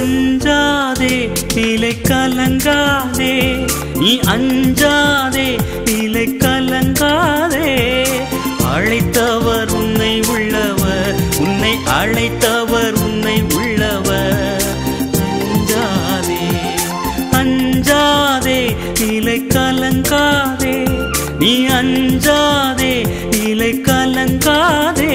அஞ்சாதே நிலை கலங்காதே நீ அஞ்சாதே நிலை கலங்காதே அழைத்தவர் உன்னை உள்ளவர் உன்னை அழைத்தவர் உன்னை உள்ளவர் அஞ்சாதே அஞ்சாதே நிலை கலங்காதே நீ அஞ்சாதே நிலை கலங்காதே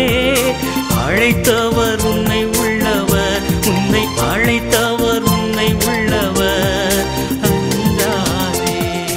அழைத்தவர் உன்னை உள்ளவர் உன்னை அழைத்தவர் உன்னை உள்ளவர் அஞ்சாதே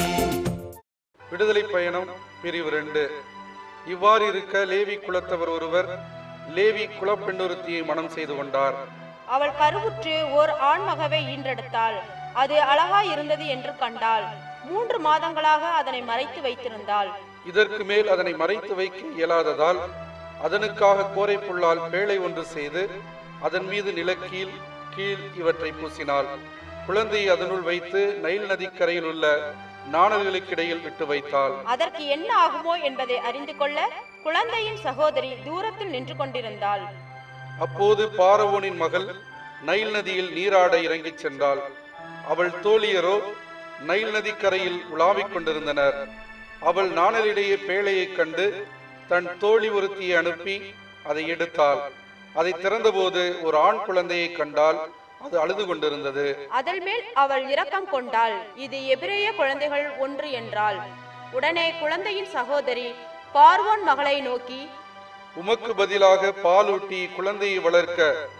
விடுதலை பயணம் பிரிவு ரெண்டு இவ்வாறு இருக்க லேவி குலத்தவர் ஒருவர் லேவி குலப்பெண்ணொருத்தியை மனம் செய்து கொண்டார் அவள் கருவுற்று ஓர் ஆண் மகவை ஈன்றெடுத்தாள் அது அழகாய் இருந்தது என்று கண்டாள் மூன்று மாதங்களாக அதனை மறைத்து வைத்திருந்தாள் இதற்கு மேல் அதனை மறைத்து வைக்க இயலாததால் அதனுக்காக கோரை புல்லால் பேழை ஒன்று செய்து அதன் மீது நிலக்கீழ் கீழ் இவற்றை பூசினாள் குழந்தையை அதனுள் வைத்து நைல் நதிக்கரையில் உள்ள நாணல்களுக்கிடையில் விட்டு வைத்தாள் அதற்கு என்ன ஆகுமோ என்பதை அறிந்து கொள்ள குழந்தையின் சகோதரி தூரத்தில் நின்று கொண்டிருந்தாள் அப்போது பாரவோனின் மகள் நைல் நதியில் நீராட இறங்கிச் சென்றாள் அவள் தோழியரோ நைல் நதிக்கரையில் உலாவிக் கொண்டிருந்தனர் அவள் நாணலிடையே பேழையைக் கண்டு தன் தோழி ஒருத்தியை அனுப்பி அதை எடுத்தாள் அதை திறந்தபோது ஒரு ஆண் குழந்தையை கண்டால் அது அழுது கொண்டிருந்தது அதன் மேல் அவள் இரக்கம் கொண்டாள் இது எபிரேய குழந்தைகள் ஒன்று என்றாள் உடனே குழந்தையின் சகோதரி பார்வோன் மகளை நோக்கி உமக்கு பதிலாக பாலூட்டி குழந்தையை வளர்க்க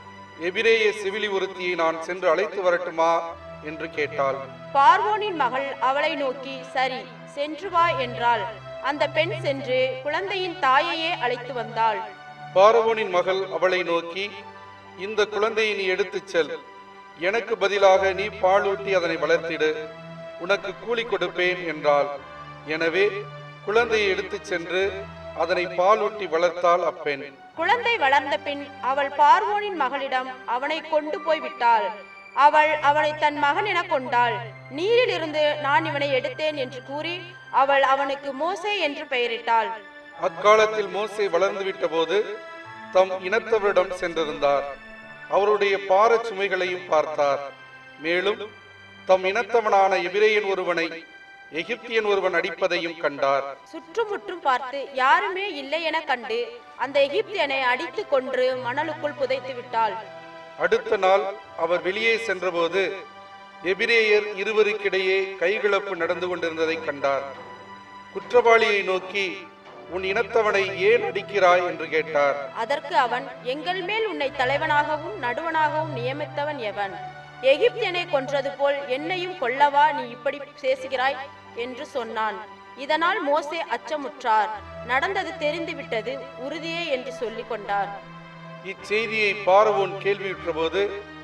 எபிரேய சிவிலி ஒருத்தியை நான் சென்று அழைத்து வரட்டுமா என்று கேட்டாள் பார்வோனின் மகள் அவளை நோக்கி சரி சென்று வா என்றாள் அந்த பெண் சென்று குழந்தையின் தாயையே அழைத்து வந்தாள் பார்வோனின் மகள் அவளை நோக்கி இந்த குழந்தையை நீ எடுத்துச் செல் எனக்கு பதிலாக நீ பாலூட்டி அதனை வளர்த்திடு உனக்கு கூலி கொடுப்பேன் என்றாள் எனவே குழந்தையை எடுத்துச் சென்று அதனை பாலூட்டி வளர்த்தாள் அப்பெண் குழந்தை வளர்ந்த பின் அவள் பார்வோனின் மகளிடம் அவனை கொண்டு போய் விட்டாள் அவள் அவனை தன் மகன் என கொண்டாள் நீரிலிருந்து நான் இவனை எடுத்தேன் என்று கூறி அவள் அவனுக்கு மோசே என்று பெயரிட்டாள் அக்காலத்தில் மோசே வளர்ந்து விட்டபோது தம் இனத்தவரிடம் சென்றிருந்தார் அவருடைய பாரச் சுமைகளையும் பார்த்தார் மேலும் தம் இனத்தவனான எபிரேயன் ஒருவனை எகிப்தியன் ஒருவன் அடிப்பதையும் கண்டார் சுற்றுமுற்றும் பார்த்து யாருமே இல்லை என கண்டு அந்த எகிப்தியனை அடித்து கொன்று மணலுக்குள் புதைத்து விட்டாள் அடுத்த நாள் அவர் வெளியே சென்றபோது எபிரேயர் இருவருக்கிடையே கைகிளப்பு நடந்து கொண்டிருந்ததைக் கண்டார் குற்றவாளியை நோக்கி உன் இனத்தவனை ஏன் அடிக்கிறாய் என்று கேட்டார் அதற்கு அவன் எங்கள் மேல் உன்னை தலைவனாகவும் நடுவனாகவும் நியமித்தவன் எவன் எகிப்தியனை கொன்றது போல் என்னையும் கொல்லவா நீ இப்படி பேசுகிறாய் என்று சொன்னான் இதனால் மோசே அச்சமுற்றார் நடந்தது தெரிந்துவிட்டது உறுதியே என்று சொல்லிக் கொண்டார் இச்செய்தியை பார்வோன் கேள்வியுற்றபோது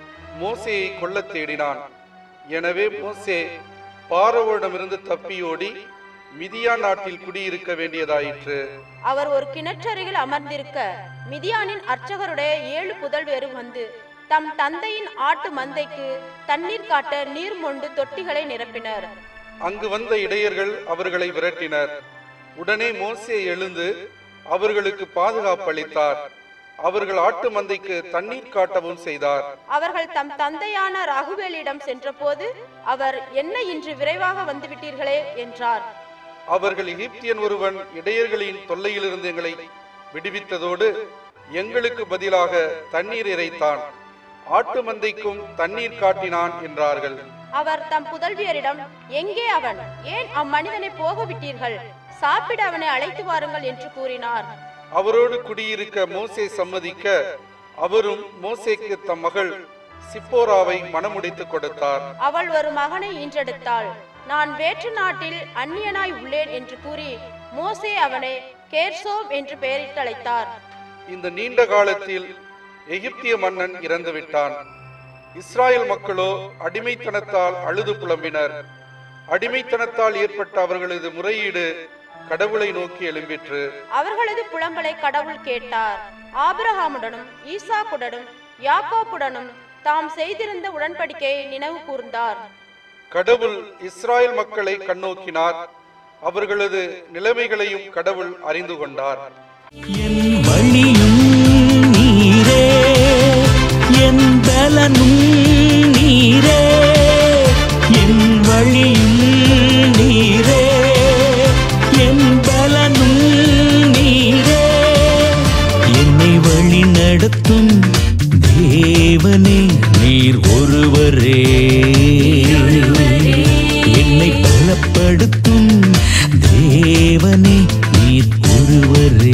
மோசேயை கொல்லத் தேடினான் எனவே மோசே பார்வோனிடமிருந்து தப்பியோடி மிதியா நாட்டில் குடியிருக்க வேண்டியதாயிற்று அவர் ஒரு கிணற்றருகில் அமர்ந்திருக்க மிதியானின் அர்ச்சகருடைய ஏழு புதல்வேரும் வந்து தம் தந்தையின் ஆட்டு மந்தைக்கு தண்ணீர் காட்ட நீர் மொண்டு தொட்டிகளை நிரப்பினர் அங்கு வந்த இடையர்கள் அவர்களை விரட்டினர் உடனே மோசே எழுந்து அவர்களுக்கு பாதுகாப்பு அளித்தார் அவர்கள் ஆட்டு மந்தைக்கு தண்ணீர் காட்டவும் செய்தார் அவர்கள் தம் தந்தையான ரகுவேலிடம் சென்றபோது அவர் என்ன இன்று விரைவாக வந்துவிட்டீர்களே என்றார் அவர்கள் எகிப்தியன் ஒருவன் இடையர்களின் தொல்லையிலிருந்து எங்களை விடுவித்ததோடு எங்களுக்கு பதிலாக தண்ணீர் இறைத்தான் ஆட்டு மந்தைக்கும் தண்ணீர் காட்டினான் என்றார்கள் அவர் தம் புதல்வியரிடம் எங்கே அவன் ஏன் அம்மனிதனை போக விட்டீர்கள் சாப்பிட அவனை அழைத்து வாருங்கள் என்று கூறினார் அவரோடு குடியிருக்க மோசே சம்மதிக்க அவரும் மோசேக்கு தம் மகள் சிப்போராவை மணமுடித்துக் கொடுத்தார் அவள் ஒரு மகனை ஈன்றெடுத்தாள் நான் வேற்று நாட்டில் அந்நியனாய் உள்ளேன் என்று கூறி மோசே அவனை கேர்சோம் என்று பெயரிட்டு அழைத்தார் இந்த நீண்ட காலத்தில் எகிப்திய மன்னன் இறந்து விட்டான் இஸ்ராயல் மக்களோ அடிமைத்தனத்தால் அழுது புலம்பினர் அடிமைத்தனத்தால் ஏற்பட்ட அவர்களது முறையீடு கடவுளை நோக்கி எழும்பிற்று அவர்களது புலம்பலை கடவுள் கேட்டார் ஆபிரகாமுடனும் ஈசாக்குடனும் யாக்கோப்புடனும் தாம் செய்திருந்த உடன்படிக்கையை நினைவு கூர்ந்தார் கடவுள் இஸ்ராயல் மக்களை கண்ணோக்கினார் அவர்களது நிலைமைகளையும் கடவுள் அறிந்து கொண்டார் என் வழியும் நீரே என் பலனும் நீரே நடத்தும் தேவனே நீர் ஒருவரே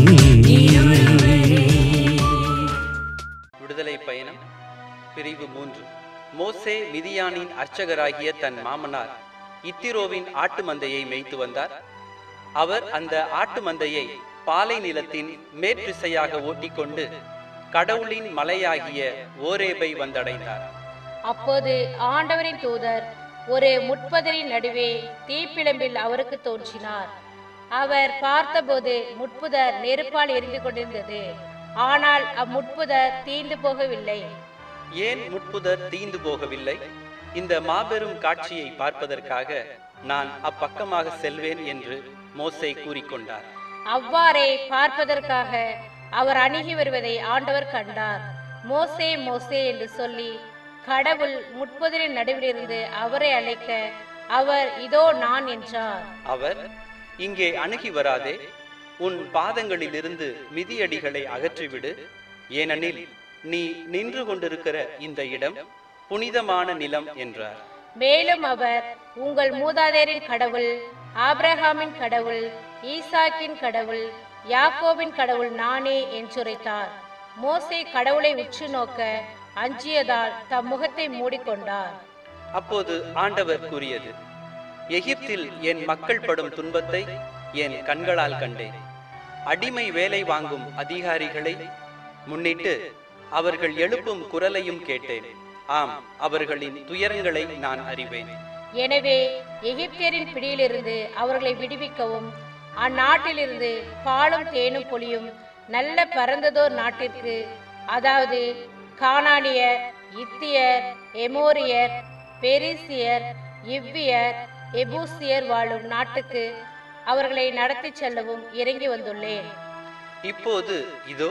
விடுதலை பயணம் பிரிவு மூன்று மோசே மிதியானின் அர்ச்சகராகிய தன் மாமனார் இத்திரோவின் ஆட்டு மந்தையை மேய்த்து வந்தார் அவர் அந்த ஆட்டு மந்தையை பாலை நிலத்தின் மேற்றிசையாக ஓட்டிக்கொண்டு கடவுளின் மலையாகிய ஓரேபை வந்தடைந்தார் அப்போது ஆண்டவரின் தூதர் ஒரு முட்பதரின் நடுவே தீப்பிழம்பில் அவருக்கு தோன்றினார் அவர் பார்த்தபோது முட்புதர் நெருப்பால் எரிந்து கொண்டிருந்தது ஆனால் அம்முட்புதர் தீந்து போகவில்லை ஏன் முட்புதர் தீந்து போகவில்லை இந்த மாபெரும் காட்சியை பார்ப்பதற்காக நான் அப்பக்கமாக செல்வேன் என்று மோசே கூறிக்கொண்டார் அவ்வாறே பார்ப்பதற்காக அவர் அணுகி வருவதை ஆண்டவர் கண்டார் மோசே மோசே என்று சொல்லி கடவுள் முட்புதரின் நடுவிலிருந்து அவரை அழைக்க அவர் இதோ நான் என்றார் அவர் இங்கே அணுகி வராதே உன் பாதங்களிலிருந்து மிதியடிகளை அகற்றிவிடு ஏனெனில் நீ நின்று கொண்டிருக்கிற இந்த இடம் புனிதமான நிலம் என்றார் மேலும் அவர் உங்கள் மூதாதையரின் கடவுள் ஆபிரகாமின் கடவுள் ஈசாக்கின் கடவுள் யாக்கோபின் கடவுள் நானே என்றுரைத்தார் மோசே கடவுளை உற்று நோக்க அஞ்சியதால் தம் முகத்தை மூடிக்கொண்டார் அப்போது ஆண்டவர் கூறியது எகிப்தில் என் மக்கள் படும் துன்பத்தை என் கண்களால் கண்டேன் அடிமை வேலை வாங்கும் அதிகாரிகளை முன்னிட்டு அவர்கள் எழுப்பும் குரலையும் கேட்டேன் ஆம் அவர்களின் துயரங்களை நான் அறிவேன் எனவே எகிப்தியரின் பிடியிலிருந்து அவர்களை விடுவிக்கவும் அந்நாட்டிலிருந்து பாலும் தேனும் பொழியும் நல்ல பரந்ததோர் நாட்டிற்கு அதாவது கானானியர் இத்தியர் எமோரியர் பெரிசியர் இவ்வியர் எபூசியர் வாழும் நாட்டுக்கு அவர்களை நடத்திச் செல்லவும் இறங்கி வந்துள்ளேன் இப்போது இதோ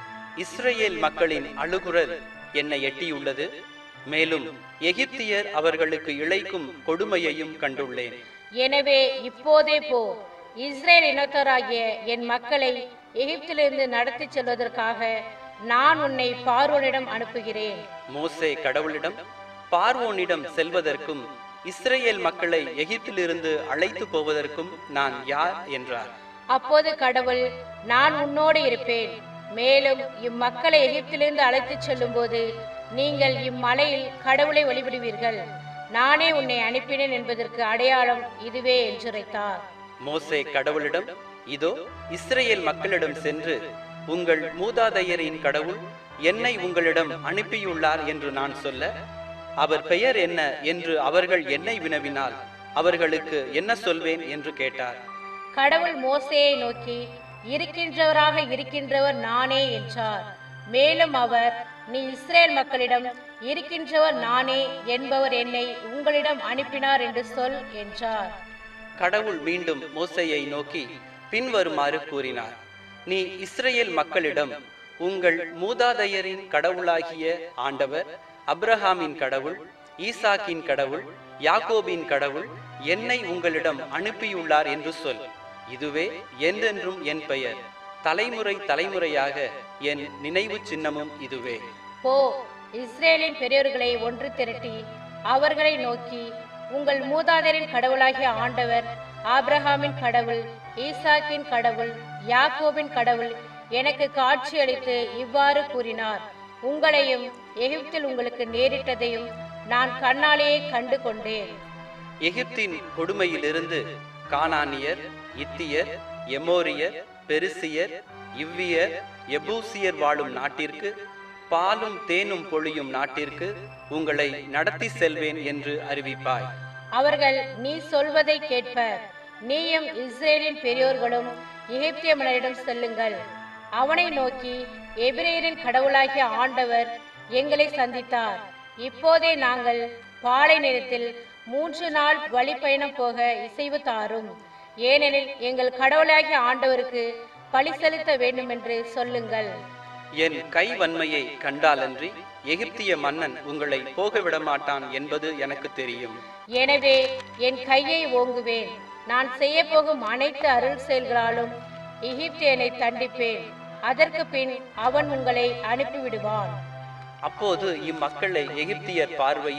இஸ்ரேல் மக்களின் அழுகுரல் என்னை எட்டியுள்ளது மேலும் எகிப்தியர் அவர்களுக்கு இழைக்கும் கொடுமையையும் கண்டுள்ளேன் எனவே இப்போதே போ இஸ்ரேல் இனத்தராகிய என் மக்களை எகிப்திலிருந்து நடத்திச் செல்வதற்காக நான் உன்னை பார்வோனிடம் அனுப்புகிறேன் மோசே கடவுளிடம் பார்வோனிடம் செல்வதற்கும் இஸ்ரேல் மக்களை எகிப்திலிருந்து அழைத்து போவதற்கும் நான் யார் என்றார் அப்போது கடவுள் நான் உன்னோடு இருப்பேன் மேலும் இம்மக்களை எகிப்திலிருந்து அழைத்துச் செல்லும்போது நீங்கள் இம்மலையில் கடவுளை வழிபடுவீர்கள் நானே உன்னை அனுப்பினேன் என்பதற்கு அடையாளம் இதுவே என்றுரைத்தார் மோசே கடவுளிடம் இதோ இஸ்ரேல் மக்களிடம் சென்று உங்கள் மூதாதையரின் கடவுள் என்னை உங்களிடம் அனுப்பியுள்ளார் என்று நான் சொல்ல அவர் பெயர் என்ன என்று அவர்கள் என்னை வினவினால் அவர்களுக்கு என்ன சொல்வேன் என்று கேட்டார் கடவுள் மோசேயை நோக்கி இருக்கின்றவராக இருக்கின்றவர் நானே என்றார் மேலும் அவர் நீ இஸ்ரேல் மக்களிடம் இருக்கின்றவர் நானே என்பவர் என்னை உங்களிடம் அனுப்பினார் என்று சொல் என்றார் கடவுள் மீண்டும் மோசேயை நோக்கி பின்வருமாறு கூறினார் நீ இஸ்ரேல் மக்களிடம் உங்கள் மூதாதையரின் கடவுளாகிய ஆண்டவர் அப்ரஹாமின் கடவுள் ஈசாக்கின் கடவுள் யாக்கோபின் கடவுள் என்னை உங்களிடம் அனுப்பியுள்ளார் என்று சொல் இதுவே என்றென்றும் என் பெயர் தலைமுறை தலைமுறையாக என் நினைவு சின்னமும் இதுவே போ இஸ்ரேலின் பெரியோர்களை ஒன்று திரட்டி அவர்களை நோக்கி உங்கள் மூதாதையரின் கடவுளாகிய ஆண்டவர் ஆபிரகாமின் கடவுள் ஈசாக்கின் கடவுள் யாக்கோபின் கடவுள் எனக்கு காட்சியளித்து இவ்வாறு கூறினார் உங்களையும் எகிப்தில் உங்களுக்கு நேரிட்டதையும் நான் கண்ணாலேயே கண்டு கொண்டேன் எகிப்தின் கொடுமையிலிருந்து கானானியர் இத்தியர் எமோரியர் பெருசியர் இவ்வியர் எபூசியர் வாழும் நாட்டிற்கு பாலும் தேனும் பொழியும் நாட்டிற்கு உங்களை நடத்தி செல்வேன் என்று அறிவிப்பாய் அவர்கள் நீ சொல்வதை கேட்பர் நீயும் இஸ்ரேலின் பெரியோர்களும் எகிப்திய மன்னரிடம் செல்லுங்கள் அவனை நோக்கி எபிரேயரின் கடவுளாகிய ஆண்டவர் எங்களை சந்தித்தார் இப்போதே நாங்கள் பாலை நேரத்தில் மூன்று நாள் வழிப்பயணம் போக இசைவு தாரும் ஏனெனில் எங்கள் கடவுளாகிய ஆண்டவருக்கு பழி செலுத்த வேண்டுமென்று சொல்லுங்கள் என் கை வன்மையை கண்டாலன்றி எகிப்திய மன்னன் உங்களை போக விட மாட்டான் என்பது எனக்கு தெரியும் எனவே என் கையை ஓங்குவேன் நான் செய்ய போகும் அனைத்து அருள் செயல்களாலும் எகிப்தியனை தண்டிப்பேன் அதற்கு பின் அவன் உங்களை அனுப்பிவிடுவான் அப்போது இம்மக்களை எகிப்தியர் பார்வையில்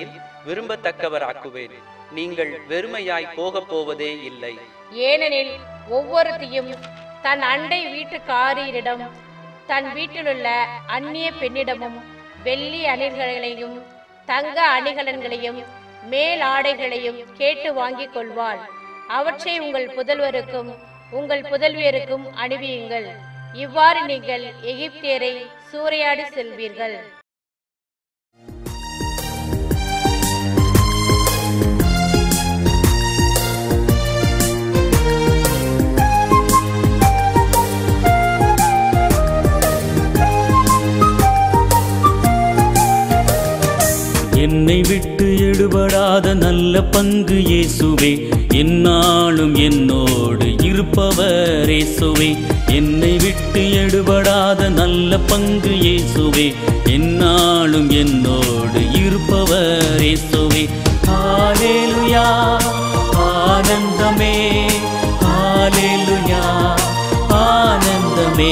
விரும்பத்தக்கவராக்குவேன் நீங்கள் வெறுமையாய் போகப் போவதே இல்லை ஏனெனில் ஒவ்வொருத்தியும் தன் அண்டை வீட்டுக்காரியிடம் தன் வீட்டிலுள்ள அந்நிய பெண்ணிடமும் வெள்ளி அணிகளையும் தங்க அணிகலன்களையும் மேல் ஆடைகளையும் கேட்டு வாங்கிக் கொள்வாள் அவற்றை உங்கள் புதல்வருக்கும் உங்கள் புதல்வியருக்கும் அணிவியுங்கள் இவ்வாறு நீங்கள் எகிப்தியரை சூறையாடி செல்வீர்கள் என்னை விட்டு எடுபடாத நல்ல பங்கு இயேசுவே என்னாலும் என்னோடு இருப்பவர் இயேசுவே என்னை விட்டு எடுபடாத நல்ல பங்கு இயேசுவே என்னாலும் என்னோடு இருப்பவர் இயேசுவே ஹalleluya ஆனந்தமே ஹalleluya ஆனந்தமே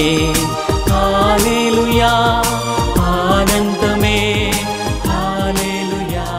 ஹalleluya ஆனந்தமே ஹalleluya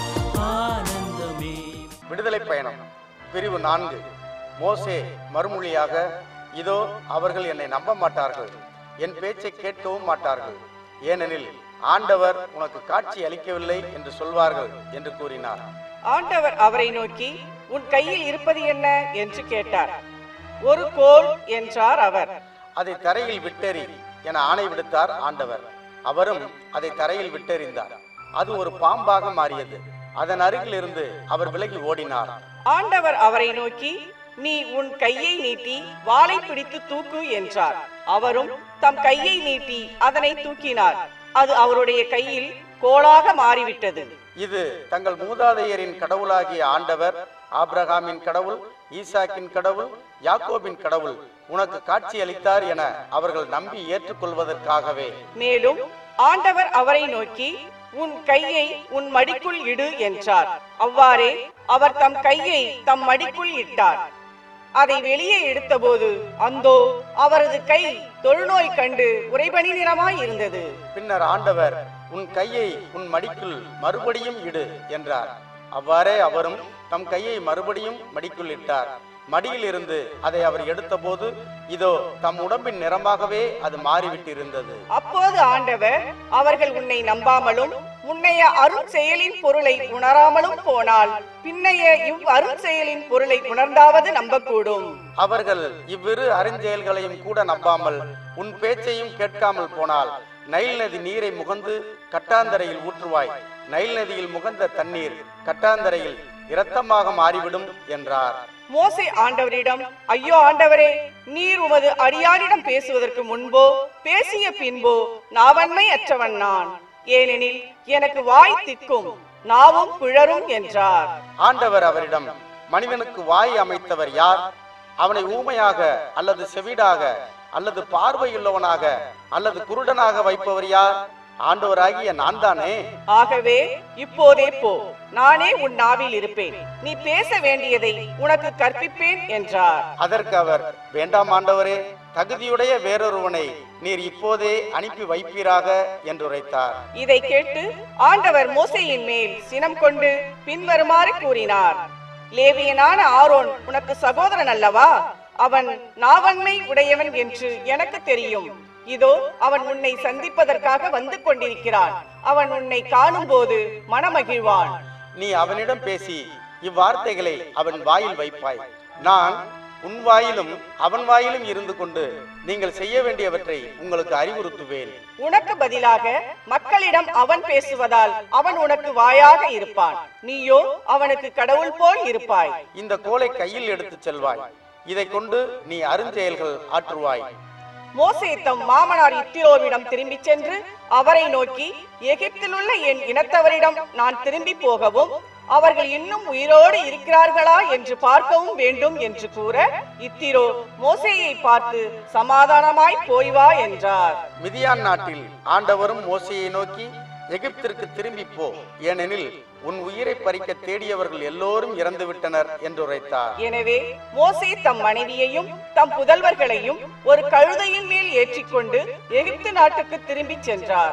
ஆனந்தமே விடுதலை பயணம் பிரிவு நான்கு மோசே மறுமொழியாக இதோ அவர்கள் என்னை நம்ப மாட்டார்கள் என் பேச்சை கேட்கவும் மாட்டார்கள் ஏனெனில் ஆண்டவர் உனக்கு காட்சி அளிக்கவில்லை என்று சொல்வார்கள் என்று கூறினார் ஆண்டவர் அவரை நோக்கி உன் கையில் இருப்பது என்ன என்று கேட்டார் ஒரு கோல் என்றார் அவர் அதை தரையில் விட்டெறி என ஆணை விடுத்தார் ஆண்டவர் அவரும் அதை தரையில் விட்டெறிந்தார் அது ஒரு பாம்பாக மாறியது அதன் அருகில் இருந்து அவர் விலகி ஓடினார் ஆண்டவர் அவரை நோக்கி நீ உன் கையை நீட்டி வாளை பிடித்து தூக்கு என்றார் அவரும் தம் கையை நீட்டி அதனை தூக்கினார் அது அவருடைய கையில் கோலாக மாறிவிட்டது இது தங்கள் மூதாதையரின் கடவுளாகிய ஆண்டவர் ஆபிரகாமின் கடவுள் ஈசாக்கின் கடவுள் யாக்கோபின் கடவுள் உனக்கு காட்சி அளித்தார் என அவர்கள் நம்பி ஏற்றுக்கொள்வதற்காகவே மேலும் ஆண்டவர் அவரை நோக்கி உன் கையை உன் மடிக்குள் இடு என்றார் அவ்வாறே அவர் தம் கையை தம் மடிக்குள் இட்டார் அதை வெளியே எடுத்தபோது அந்தோ அவரது கை தொழுநோய் கண்டு உறைபனி நிறமாய் இருந்தது பின்னர் ஆண்டவர் உன் கையை உன் மடிக்குள் மறுபடியும் இடு என்றார் அவ்வாறே அவரும் தம் கையை மறுபடியும் மடிக்குள் இட்டார் மடியில் இருந்து அதை அவர் எடுத்தபோது இதோ தம் உடம்பின் நிறமாகவே அது மாறிவிட்டிருந்தது அப்போது ஆண்டவர் அவர்கள் உன்னை நம்பாமலும் முன்னைய அருள் செயலின் பொருளை உணராமலும் போனால் பின்னைய இவ் அருள் செயலின் பொருளை உணர்ந்தாவது நம்பக்கூடும் அவர்கள் இவ்விரு அருஞ்செயல்களையும் கூட நம்பாமல் உன் பேச்சையும் கேட்காமல் போனால் நைல் நதி நீரை முகந்து கட்டாந்தரையில் ஊற்றுவாய் நைல் நதியில் முகந்த தண்ணீர் கட்டாந்தரையில் இரத்தமாக மாறிவிடும் என்றார் மோசே ஆண்டவரிடம் ஐயோ ஆண்டவரே நீர் உமது அடியாரிடம் பேசுவதற்கு முன்போ பேசிய பின்போ நாவன்மை அற்றவன் நான் ஏனெனில் எனக்கு வாய் திக்கும் நாவும் பிழரும் என்றார் ஆண்டவர் அவரிடம் மனிதனுக்கு வாய் அமைத்தவர் யார் அவனை ஊமையாக அல்லது செவிடாக அல்லது பார்வையுள்ளவனாக அல்லது குருடனாக வைப்பவர் யார் ஆண்டவராகிய நான் தானே ஆகவே இப்போதே போ நானே உன் நாவில் இருப்பேன் நீ பேச வேண்டியதை உனக்கு கற்பிப்பேன் என்றார் அதற்கு அவர் வேண்டாம் ஆண்டவரே தகுதியுடைய வேறொருவனை நீர் இப்போதே அனுப்பி வைப்பீராக என்று உரைத்தார் இதை கேட்டு ஆண்டவர் மோசேயின் மேல் சினம் கொண்டு பின்வருமாறு கூறினார் லேவியனான ஆரோன் உனக்கு சகோதரன் அல்லவா அவன் நாவன்மை உடையவன் என்று எனக்கு தெரியும் இதோ அவன் உன்னை சந்திப்பதற்காக வந்து கொண்டிருக்கிறான் அவன் உன்னை காணும்போது மனமகிழ்வான் நீ அவனிடம் பேசி இவ்வார்த்தைகளை அவன் வாயில் வைப்பாய் நான் உன் வாயிலும் அவன் வாயிலும் இருந்து கொண்டு நீங்கள் செய்ய வேண்டியவற்றை உங்களுக்கு அறிவுறுத்துவேன் உனக்கு பதிலாக மக்களிடம் அவன் பேசுவதால் அவன் உனக்கு வாயாக இருப்பான் நீயோ அவனுக்கு கடவுள் போல் இருப்பாய் இந்த கோலை கையில் எடுத்துச் செல்வாய் இதை கொண்டு நீ அருஞ்செயல்கள் ஆற்றுவாய் மோசே தம் மாமனார் இத்திரோவிடம் திரும்பிச் சென்று அவரை நோக்கி எகிப்திலுள்ள என் இனத்தவரிடம் நான் திரும்பி போகவும் அவர்கள் இன்னும் உயிரோடு இருக்கிறார்களா என்று பார்க்கவும் வேண்டும் என்று கூற இத்திரோ மோசேயை பார்த்து சமாதானமாய் போய் வா என்றார் மிதியான் நாட்டில் ஆண்டவரும் மோசையை நோக்கி எகிப்திற்கு திரும்பி போ ஏனெனில் உன் உயிரை பறிக்க தேடியவர்கள் எல்லோரும் இறந்து விட்டனர் என்று உரைத்தார் எனவே மோசே தம் மனைவியையும் தம் புதல்வர்களையும் ஒரு கழுதையின் மேல் ஏற்றிக்கொண்டு எகிப்து நாட்டுக்கு திரும்பிச் சென்றார்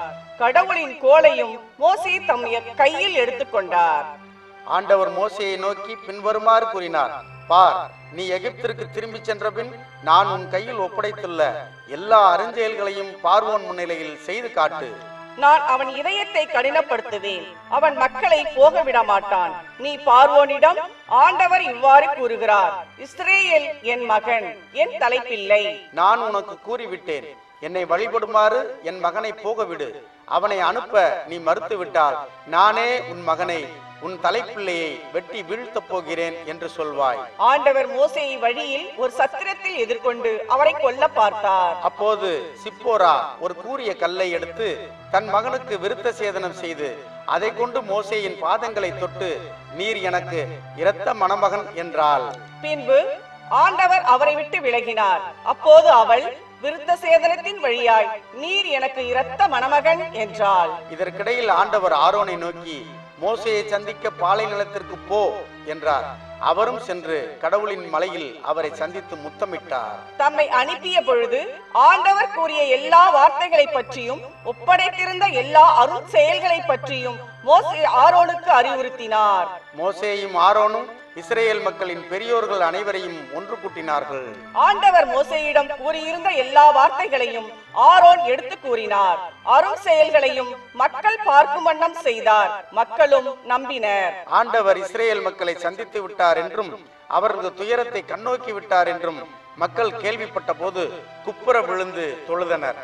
கடவுளின் கோலையும் மோசே தம் கையில் எடுத்துக்கொண்டார் ஆண்டவர் மோசேயை நோக்கி பின்வருமாறு கூறினார் பார் நீ எகிப்திற்கு திரும்பி சென்ற பின் நான் உன் கையில் ஒப்படைத்துள்ள எல்லா அருஞ்செயல்களையும் பார்வோன் முன்னிலையில் செய்து காட்டு நான் அவன் இதயத்தை கடினப்படுத்துவேன் அவன் மக்களை போக விட மாட்டான் நீ பார்வோனிடம் ஆண்டவர் இவ்வாறு கூறுகிறார் இஸ்ரேல் என் மகன் என் தலைப்பிள்ளை நான் உனக்கு கூறிவிட்டேன் என்னை வழிபடுமாறு என் மகனை போகவிடு அவனை அனுப்ப நீ மறுத்து விட்டால் நானே உன் மகனை உன் தலைப்பிள்ளையை வெட்டி வீழ்த்தப் போகிறேன் என்று சொல்வாய் ஆண்டவர் மோசேயை வழியில் ஒரு சத்திரத்தில் எதிர்கொண்டு அவரை கொல்ல பார்த்தார் அப்போது சிப்போரா ஒரு கூரிய கல்லை எடுத்து தன் மகனுக்கு விருத்த சேதனம் செய்து அதை கொண்டு மோசேயின் பாதங்களை தொட்டு நீர் எனக்கு இரத்த மணமகன் என்றாள் பின்பு ஆண்டவர் அவரை விட்டு விலகினார் அப்போது அவள் விருத்த சேதனத்தின் வழியாய் நீர் எனக்கு இரத்த மணமகன் என்றாள் இதற்கிடையில் ஆண்டவர் ஆரோனை நோக்கி மோசேயை சந்திக்க பாலை நிலத்திற்கு போ என்றார் அவரும் சென்று கடவுளின் மலையில் அவரை சந்தித்து முத்தமிட்டார் தம்மை அனுப்பிய பொழுது ஆண்டவர் கூறிய எல்லா வார்த்தைகளை பற்றியும் ஒப்படைத்திருந்த எல்லா அருள் செயல்களை பற்றியும் மோசே ஆரோனுக்கு அறிவுறுத்தினார் மோசேயும் ஆரோனும் இஸ்ரேல் மக்களின் பெரியோர்கள் அனைவரையும் ஒன்று கூட்டினார்கள் ஆண்டவர் மோசேயிடம் கூறியிருந்த எல்லா வார்த்தைகளையும் ஆரோன் எடுத்து கூறினார் அருள் செயல்களையும் மக்கள் பார்க்கும் வண்ணம் செய்தார் மக்களும் நம்பினர் ஆண்டவர் இஸ்ரேல் மக்களை சந்தித்து விட்டார் என்றும் அவரது துயரத்தை கண்ணோக்கி விட்டார் என்றும் மக்கள் கேள்விப்பட்ட போது குப்புற விழுந்து தொழுதனர்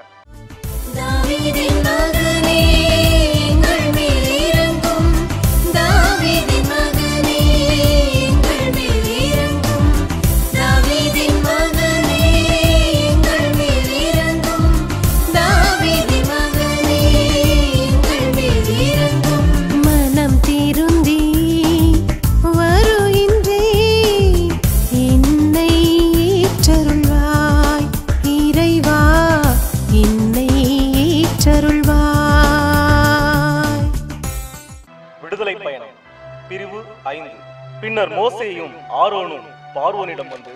தாவீதின் மகனே எங்கள் மேல் இறங்கும் தாவீதின் மகனே எங்கள் மேல் இறங்கும் தாவீதின் மகனே எங்கள் மேல் இறங்கும் தாவீதின் மகனே எங்கள் மேல் இறங்கும் மனம் திருந்தி வருகின்றே என்னை ஏற்றருள்வாய் இறைவா என்னை ஏற்றருள்வாய் விடுதலை பயணம் பிரிவு ஐந்து பின்னர் மோசேயும் ஆரோனும் பார்வோனிடம் வந்து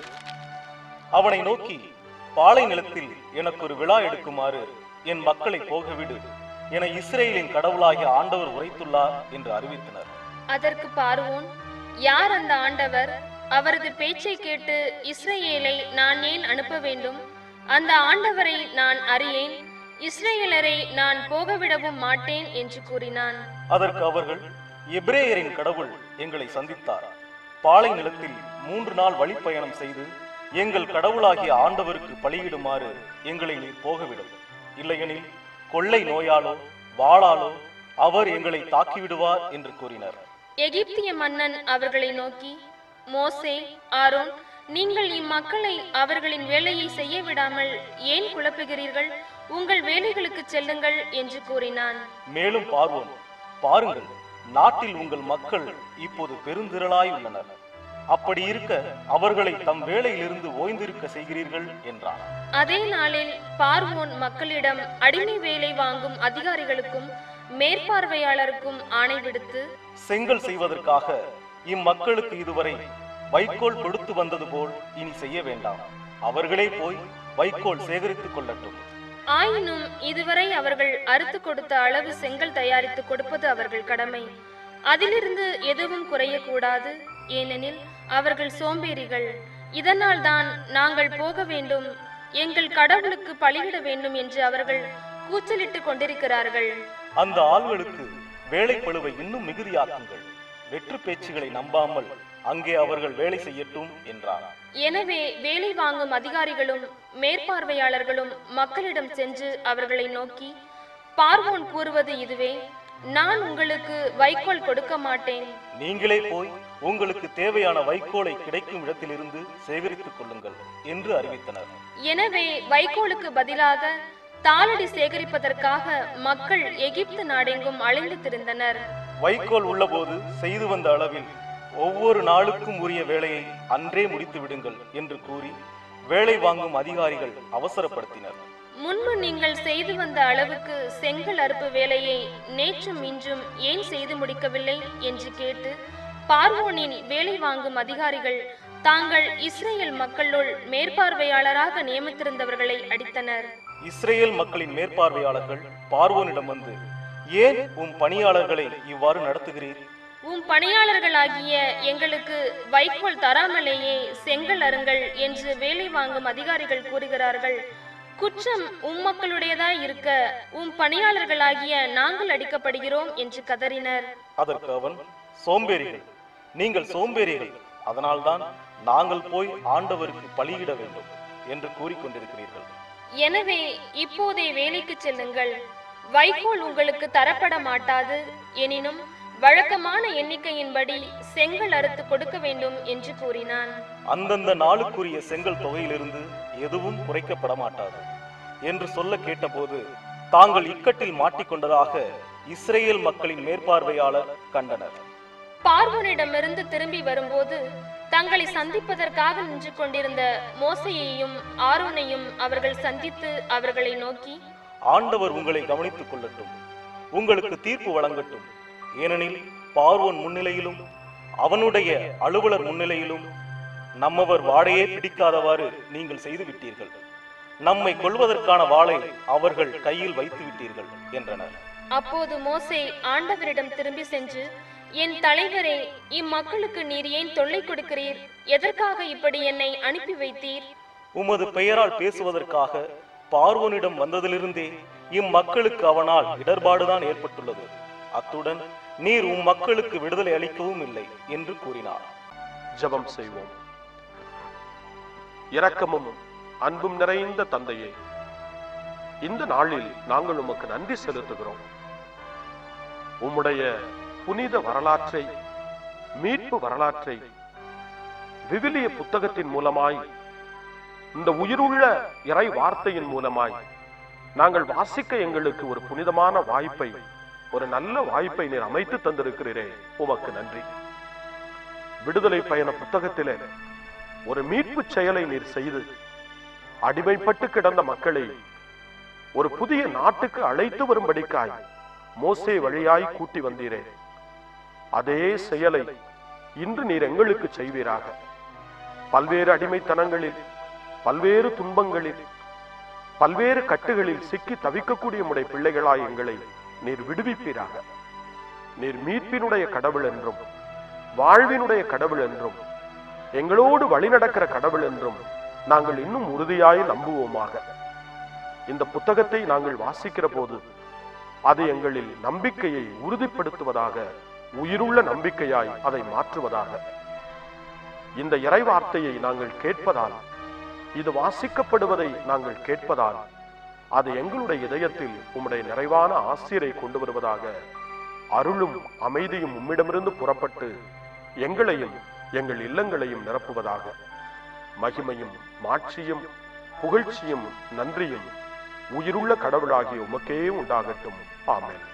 அவனை நோக்கி பாலை நிலத்தில் எனக்கு ஒரு விழா எடுக்குமாறு என் மக்களை போகவிடு என இஸ்ரேலின் கடவுளாகிய ஆண்டவர் உரைத்துள்ளார் என்று அறிவித்தனர் அதற்கு பார்வோன் யார் அந்த ஆண்டவர் அவரது பேச்சை கேட்டு இஸ்ரவேலை நான் ஏன் அனுப்ப வேண்டும் அந்த ஆண்டவரை நான் அறியேன் இஸ்ரவேலரை நான் போகவிடவும் மாட்டேன் என்று கூறினான் அதற்கு அவர்கள் எபிரேயரின் கடவுள் எங்களை சந்தித்தார் பாலை நிலத்தில் மூன்று நாள் வழிப்பயணம் செய்து எங்கள் கடவுளாகிய ஆண்டவருக்கு பலியிடுமாறு எங்களை நீர் போகவிடும் இல்லையெனில் கொள்ளை நோயாலோ வாளாலோ அவர் எங்களை தாக்கிவிடுவார் என்று கூறினர் எகிப்திய மன்னன் அவர்களை நோக்கி மோசே ஆரோன் நீங்கள் இம்மக்களை அவர்களின் வேலையை செய்ய விடாமல் ஏன் குழப்புகிறீர்கள் உங்கள் வேலைகளுக்கு செல்லுங்கள் என்று கூறினான் மேலும் பார்வோன் பாருங்கள் நாட்டில் உங்கள் மக்கள் இப்போது பெருந்திரளாய் உள்ளனர் அப்படி இருக்க அவர்களை தம் வேலையிலிருந்து ஓய்ந்திருக்க செய்கிறீர்கள் என்றார் அதே நாளில் பார்வோன் மக்களிடம் அடிமை வேலை வாங்கும் அதிகாரிகளுக்கும் மேற்பார்வையாளருக்கும் ஆணை விடுத்து செங்கல் செய்வதற்காக இம்மக்களுக்கு இதுவரை வைக்கோல் கொடுத்து வந்தது போல் இனி செய்ய வேண்டாம் அவர்களே போய் வைக்கோல் சேகரித்துக் கொள்ளட்டும் ஆயினும் இதுவரை அவர்கள் அறுத்து கொடுத்த அளவு செங்கல் தயாரித்து கொடுப்பது அவர்கள் கடமை அதிலிருந்து எதுவும் குறையக்கூடாது ஏனெனில் அவர்கள் சோம்பேறிகள் இதனால் தான் நாங்கள் போக வேண்டும் எங்கள் கடவுளுக்கு பலியிட வேண்டும் என்று அவர்கள் கூச்சலிட்டுக் கொண்டிருக்கிறார்கள் அந்த ஆள்களுக்கு வேலைப்பளுவை இன்னும் மிகுதியாக்குங்கள் வெற்று பேச்சுகளை நம்பாமல் அங்கே அவர்கள் வேலை செய்யட்டும் என்றார் எனவே வேலை வாங்கும் அதிகாரிகளும் மேற்பார்வையாளர்களும் மக்களிடம் சென்று அவர்களை நோக்கி பார்வோன் கூறுவது இதுவே நான் உங்களுக்கு வைக்கோல் கொடுக்க மாட்டேன் நீங்களே போய் உங்களுக்கு தேவையான வைக்கோலை கிடைக்கும் இடத்திலிருந்து சேகரித்துக் கொள்ளுங்கள் என்று அறிவித்தனர் எனவே வைக்கோலுக்கு பதிலாக தாளடி சேகரிப்பதற்காக மக்கள் எகிப்து நாடெங்கும் அலைந்து திரிந்தனர் வைக்கோல் உள்ளபோது செய்து வந்த அளவில் ஒவ்வொரு நாளுக்கும் உரிய வேலையை அன்றே முடித்து விடுங்கள் என்று கூறி வேலை வாங்கும் அதிகாரிகள் அவசரப்படுத்தினர் முன்பு நீங்கள் செய்து வந்த அளவுக்கு செங்கல் அறுப்பு வேலையை நேற்றும் இன்றும் ஏன் செய்து முடிக்கவில்லை என்று கேட்டு பார்வோனின் வேலை வாங்கும் அதிகாரிகள் தாங்கள் இஸ்ரேல் மக்களுள் மேற்பார்வையாளராக நியமித்திருந்தவர்களை அடித்தனர் இஸ்ரேல் மக்களின் மேற்பார்வையாளர்கள் பார்வோனிடம் வந்து ஏன் உம் பணியாளர்களை இவ்வாறு நடத்துகிறீர் உம் பணியாளர்களாகிய எங்களுக்கு வைக்கோல் தராமலேயே செங்கல் அருங்கள் என்று வேலை வாங்கும் அதிகாரிகள் கூறுகிறார்கள் குற்றம் உம் மக்களுடையதாய் இருக்க உம் பணியாளர்களாகிய நாங்கள் அடிக்கப்படுகிறோம் என்று கதறினர் அதற்கு அவன் சோம்பேறிகள் நீங்கள் சோம்பேறிகள் அதனால்தான் நாங்கள் போய் ஆண்டவருக்கு பலியிட வேண்டும் என்று கூறிக்கொண்டிருக்கிறீர்கள் எனவே இப்போதே வேலைக்கு செல்லுங்கள் வைக்கோல் உங்களுக்கு தரப்பட மாட்டாது எனினும் வழக்கமான எண்ணிக்கையின்படி செங்கல் அறுத்து கொடுக்க வேண்டும் என்று கூறினான் அந்தந்த நாளுக்குரிய செங்கல் தொகையிலிருந்து எதுவும் குறைக்கப்பட மாட்டாது என்று சொல்ல கேட்டபோது தாங்கள் இக்கட்டில் மாட்டிக்கொண்டதாக இஸ்ரேல் மக்களின் மேற்பார்வையாளர் கண்டனர் பார்வோனிடமிருந்து திரும்பி வரும்போது தங்களை சந்திப்பதற்காக நின்று கொண்டிருந்த மோசையையும் ஆரோனையும் அவர்கள் சந்தித்து அவர்களை நோக்கி ஆண்டவர் உங்களை கவனித்துக் கொள்ளட்டும் உங்களுக்கு தீர்ப்பு வழங்கட்டும் ஏனெனில் பார்வோன் முன்னிலையிலும் அவனுடைய அலுவலர் முன்னிலையிலும் நம்மவர் வாடையே பிடிக்காதவாறு நீங்கள் செய்து விட்டீர்கள் நம்மை கொல்வதற்கான வாளை அவர்கள் கையில் வைத்து விட்டீர்கள் என்றனர் அப்போது மோசே ஆண்டவரிடம் திரும்பி சென்று என் தலைவரே இம்மக்களுக்கு நீர் ஏன் தொல்லை கொடுக்கிறீர் எதற்காக இப்படி என்னை அனுப்பி வைத்தீர் உமது பெயரால் பேசுவதற்காக பார்வோனிடம் வந்ததிலிருந்தே இம்மக்களுக்கு அவனால் இடர்பாடுதான் ஏற்பட்டுள்ளது அத்துடன் நீர் உம் மக்களுக்கு விடுதலை அளிக்கவும் இல்லை என்று கூறினார் ஜெபம் செய்வோம் இரக்கமும் அன்பும் நிறைந்த தந்தையே இந்த நாளில் நாங்கள் உமக்கு நன்றி செலுத்துகிறோம் உம்முடைய புனித வரலாற்றை மீட்பு வரலாற்றை விவிலிய புத்தகத்தின் மூலமாய் இந்த உயிருள்ள இறை வார்த்தையின் மூலமாய் நாங்கள் வாசிக்க எங்களுக்கு ஒரு புனிதமான வாய்ப்பை ஒரு நல்ல வாய்ப்பை நீர் அமைத்து தந்திருக்கிறீரே உமக்கு நன்றி விடுதலை பயண புத்தகத்திலே ஒரு மீட்பு செயலை நீர் செய்து அடிமைப்பட்டு கிடந்த மக்களை ஒரு புதிய நாட்டுக்கு அழைத்து வரும்படிக்காய் மோசே வழியாய் கூட்டி வந்தீரே அதே செயலை இன்று நீர் எங்களுக்கு செய்வீராக பல்வேறு அடிமைத்தனங்களில் பல்வேறு துன்பங்களில் பல்வேறு கட்டுகளில் சிக்கி தவிக்கக்கூடிய உடைய பிள்ளைகளாய் எங்களை நீர் விடுவிப்பீராக நீர் மீட்பினுடைய கடவுள் என்றும் வாழ்வினுடைய கடவுள் என்றும் எங்களோடு வழிநடக்கிற கடவுள் என்றும் நாங்கள் இன்னும் உறுதியாய் நம்புவோமாக இந்த புத்தகத்தை நாங்கள் வாசிக்கிற போது அது எங்களில் நம்பிக்கையை உறுதிப்படுத்துவதாக உயிருள்ள நம்பிக்கையாய் அதை மாற்றுவதாக இந்த இறை வார்த்தையை நாங்கள் கேட்பதால் இது வாசிக்கப்படுவதை நாங்கள் கேட்பதால் அது எங்களுடைய இதயத்தில் உம்முடைய நிறைவான ஆசிரியரை கொண்டு வருவதாக அருளும் அமைதியும் உம்மிடமிருந்து புறப்பட்டு எங்களையும் எங்கள் இல்லங்களையும் நிரப்புவதாக மகிமையும் மாட்சியும் புகழ்ச்சியும் நன்றியும் உயிருள்ள கடவுளாகிய உமக்கே உண்டாகட்டும் ஆமென்